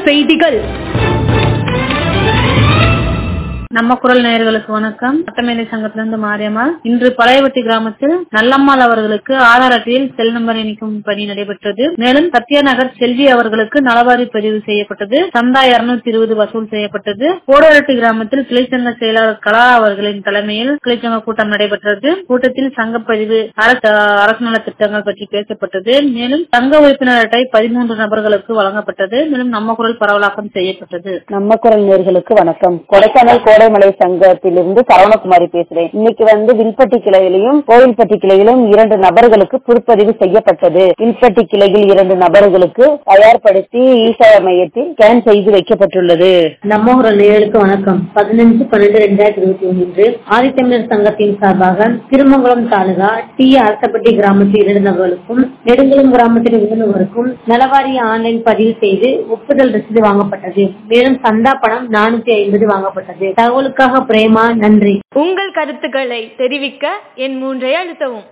செய்திகள் நம்ம குரல் நேயர்களுக்கு வணக்கம் சட்டமேதை சங்கத்திலிருந்து மாரியம்மாள் இன்று பழையவட்டி கிராமத்தில் நல்லம்மாள் அவர்களுக்கு ஆதார் அட்டையில் செல் நம்பர் இணைக்கும் பணி நடைபெற்றது மேலும் சத்யாநகர் செல்வி அவர்களுக்கு நலவாரி பதிவு செய்யப்பட்டது சந்தா இருநூத்தி இருபது வசூல் செய்யப்பட்டது கோடவரட்டி கிராமத்தில் கிளைச்சங்க செயலாளர் கலா அவர்களின் தலைமையில் கிளைச்சங்க கூட்டம் நடைபெற்றது கூட்டத்தில் சங்கப்பதிவு அரசு அரசு நலத் திட்டங்கள் பற்றி பேசப்பட்டது மேலும் சங்க உறுப்பினர் அட்டை பதிமூன்று நபர்களுக்கு வழங்கப்பட்டது மேலும் நம்ம குரல் பரவலாக்கம் செய்யப்பட்டது நம்ம குரல் நேர்களுக்கு வணக்கம் கொடைக்கானல் கோடைமலை சங்கத்திலிருந்து சரவணகுமாரி பேசுறேன் இன்னைக்கு வந்து வில்பட்டி கிளையிலும் கோவில்பட்டி கிளையிலும் இரண்டு நபர்களுக்கு புதுப்பதிவு செய்யப்பட்டது வில்பட்டி கிளையில் இரண்டு நபர்களுக்கு தயார்படுத்தி ஈசாய மையத்தில் ஸ்கேன் செய்து வைக்கப்பட்டுள்ளது நம்ம ஒரு நேயர்களுக்கு வணக்கம் பதினஞ்சு பன்னெண்டு ரெண்டாயிரத்தி இருபத்தி ஒன்று ஆதித்தமிழர் சங்கத்தின் சார்பாக திருமங்கலம் தாலுகா டி அரசப்பட்டி கிராமத்தில் இரண்டு நபர்களுக்கும் நெடுங்குளம் கிராமத்தில் இருந்தவருக்கும் நலவாரிய ஆன்லைன் பதிவு செய்து ஒப்புதல் ரசீது வாங்கப்பட்டது மேலும் சந்தா பணம் நானூத்தி ஐம்பது வாங்கப்பட்டது தகவலுக்காக பிரேமா நன்றி உங்கள் கருத்துக்களை தெரிவிக்க என் மூன்றை அழுத்தவும்